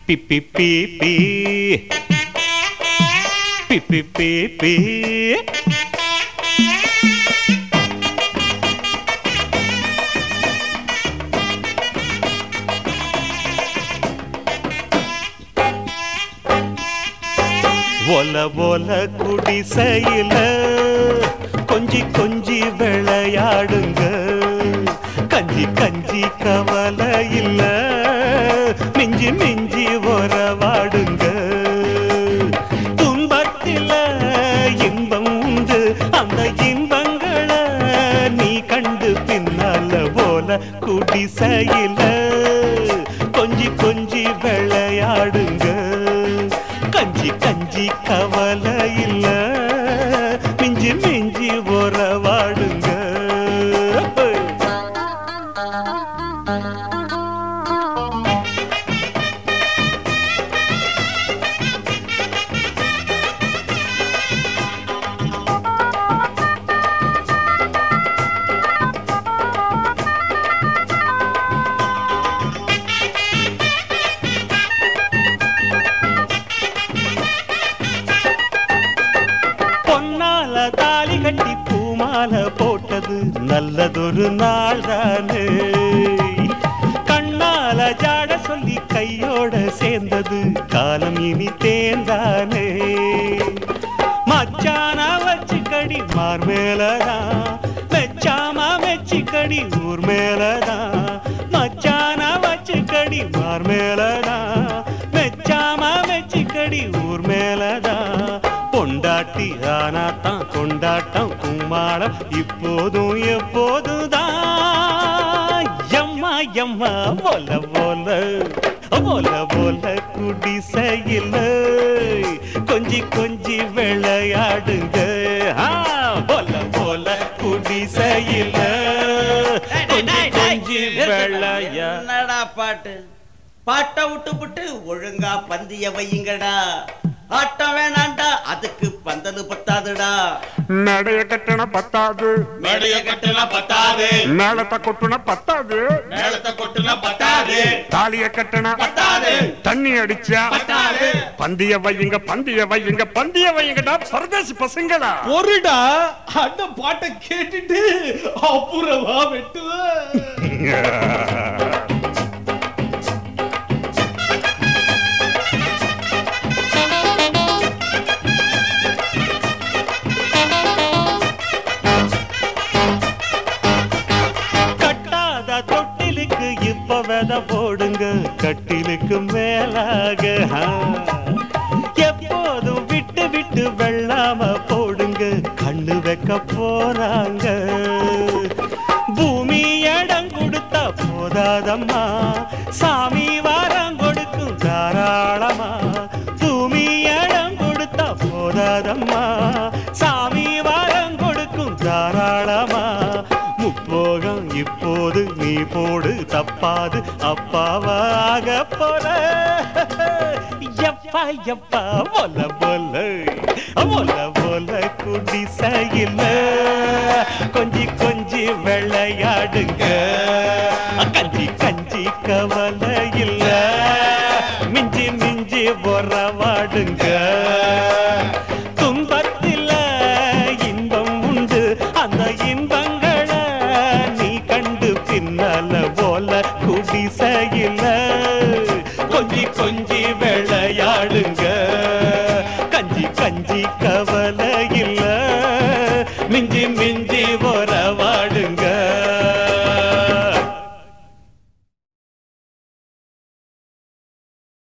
B பி பி பி பி பி பி பி ஒல ஒல குடிசையில கொஞ்சி கொஞ்சி விளையாடுங்க கஞ்சி கஞ்சி கவலை இல்ல மிஞ்சி மிஞ்சி உறவாடுங்க துன்பத்தில இன்பம் உண்டு அந்த இன்பங்களை நீ கண்டு பின்னால போல குடிசையில கொஞ்சி கொஞ்சி விளையாடுங்க கஞ்சி கஞ்சி கவலை இல்ல மிஞ்சி மிஞ்சி உறவாடுங்க பொன்னால தாலி கட்டி பூமால போட்டது நல்லதொரு நாள் தானே கண்ணால ஜாட சொல்லி கையோட சேர்ந்தது காலம் இனி தேர்ந்தானே மச்சான வச்சுக்கடி மார் மேலதான் மெச்சாம மெச்சிக்கடி ஊர் மேலதான் மச்சான வச்சுக்கடி மார் மேலதான் மெச்சாம மெச்சிக்கடி ஊர் மேலதான் பொண்டாட்டி ஆனா தான் கொண்டாட்டம் கும்மாளம் இப்போதும் எப்போதும் தான் எம்மா எம்மா போல போல போல போல குடிசையில் கொஞ்சி கொஞ்சி விளையாடுங்க ஆ, போல போல குடிசையில் கொஞ்சி கொஞ்சி விளையா என்னடா பாட்டு பாட்டை விட்டு விட்டு ஒழுங்கா பந்திய வையுங்கடா ஆட்டம் வேணாண்டா அதுக்கு பந்தலு பத்தாதுடா நடைய கட்டண பத்தாது மேடைய கட்டுனா பத்தாது மேளத்தை கொட்டுன பத்தாது மேளத்தை கொட்டுனா பத்தாது தாலிய கட்டண பத்தாது தண்ணி அடிச்சா பத்தாது பந்திய வையுங்க பந்திய வையுங்க பந்திய வையுங்கடா பரதேசி பசங்களா பொருடா அந்த பாட்டை கேட்டுட்டு அப்புறமா வெட்டுவேன் கட்டாத தொட்டிலுக்கு இப்ப வித போடுங்க கட்டிலுக்கு மேலாக ஆ. எப்போதும் விட்டு விட்டு வெள்ளாம போடுங்க கண்ணு வைக்க போறாங்க பூமி இடம் கொடுத்தா போதாதம்மா சாமி வாரம் கொடுக்கும் தாராளமா பூமி இடம் கொடுத்தா போதாதம்மா சாமி வாரம் கொடுக்கும் தாராளமா முப்போகம் இப்போது நீ போடு தப்பாது அப்பாவாக போற எப்பா எப்பா போல போல போல போல குடிசையில் கொஞ்சி கொஞ்சி விளையாடுங்க கஞ்சி கஞ்சி கவலை இல்ல மிஞ்சி மிஞ்சி உறவாடுங்க துன்பத்தில இன்பம் உண்டு அந்த இன்பங்களை நீ கண்டு பின்னால போல குடிசையில கொஞ்சி கொஞ்சி விளையாடுங்க